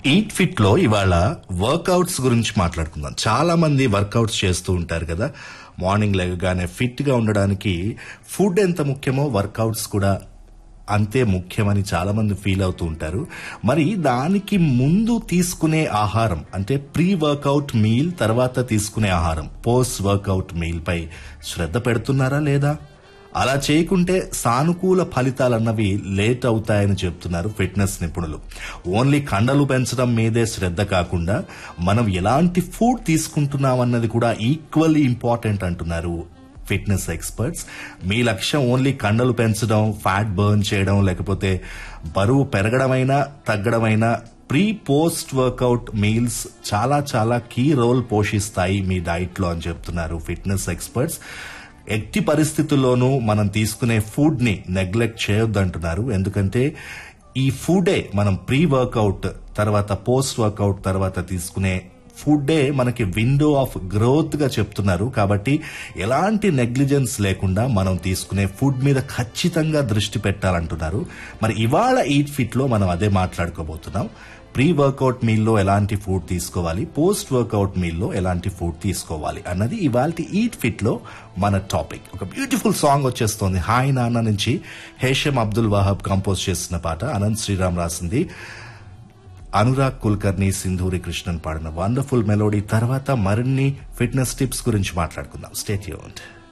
eat fit లో ఇవాళ workouts గురించి మాట్లాడుకుందాం చాలా మంది వర్కౌట్స్ చేస్తూ ఉంటారు కదా మార్నింగ్ లేవగానే ఫిట్ గా ఉండడానికి ఫుడ్ ఎంత ముఖ్యమో వర్కౌట్స్ కూడా అంతే ముఖ్యమని చాలా మంది ఫీల్ అవుతూ ఉంటారు మరి దానికి ముందు తీసుకునే ఆహారం అంటే ప్రీ వర్కౌట్ మీల్ తర్వాత తీసుకునే ఆహారం పోస్ట్ వర్కౌట్ మీల్ పై శ్రద్ధ పెడుతున్నారా లేదా అలా చేయకుంటే సానుకూల ఫలితాలన్నవి లేట్ అవుతాయని చెప్తున్నారు ఫిట్నెస్ నిపుణులు ఓన్లీ కండలు పెంచడం మీదే శ్రద్ధ కాకుండా మనం ఎలాంటి ఫుడ్ తీసుకుంటున్నామన్నది కూడా ఈక్వల్లీ ఇంపార్టెంట్ అంటున్నారు ఫిట్నెస్ ఎక్స్పర్ట్స్ మీ లక్ష్యం ఓన్లీ కండలు పెంచడం ఫ్యాట్ బర్న్ చేయడం లేకపోతే బరువు పెరగడమైనా తగ్గడమైనా ప్రీ పోస్ట్ వర్కౌట్ మీల్స్ చాలా చాలా కీ రోల్ పోషిస్తాయి మీ డైట్ లో అని చెప్తున్నారు ఫిట్నెస్ ఎక్స్పర్ట్స్ ఎట్టి పరిస్థితుల్లోనూ మనం తీసుకునే ఫుడ్ ని నెగ్లెక్ట్ చేయొద్దంటున్నారు ఎందుకంటే ఈ ఫుడే మనం ప్రీ వర్కౌట్ తర్వాత పోస్ట్ వర్కౌట్ తర్వాత తీసుకునే ఫుడ్డే మనకి విండో ఆఫ్ గ్రోత్ గా చెప్తున్నారు కాబట్టి ఎలాంటి నెగ్లిజెన్స్ లేకుండా మనం తీసుకునే ఫుడ్ మీద ఖచ్చితంగా దృష్టి పెట్టాలంటున్నారు మరి ఇవాళ ఈట్ ఫిట్ లో మనం అదే మాట్లాడుకోబోతున్నాం ప్రీ వర్కౌట్ మీల్లో ఎలాంటి ఫుడ్ తీసుకోవాలి పోస్ట్ వర్కౌట్ మీల్లో ఎలాంటి ఫుడ్ తీసుకోవాలి అన్నది ఇవాళ ఈట్ ఫిట్ లో మన టాపిక్ ఒక బ్యూటిఫుల్ సాంగ్ వచ్చేస్తోంది హాయ్ నాన్న నుంచి హేషం అబ్దుల్ వాహబ్ కంపోజ్ చేసిన పాట అనంత్ శ్రీరామ్ రాసింది అనురాగ్ కుల్కర్ని సింధూరి కృష్ణన్ పాడిన వండర్ఫుల్ మెలోడీ తర్వాత మరిన్ని ఫిట్నెస్ టిప్స్ గురించి మాట్లాడుకుందాం స్టేట్ యూంట్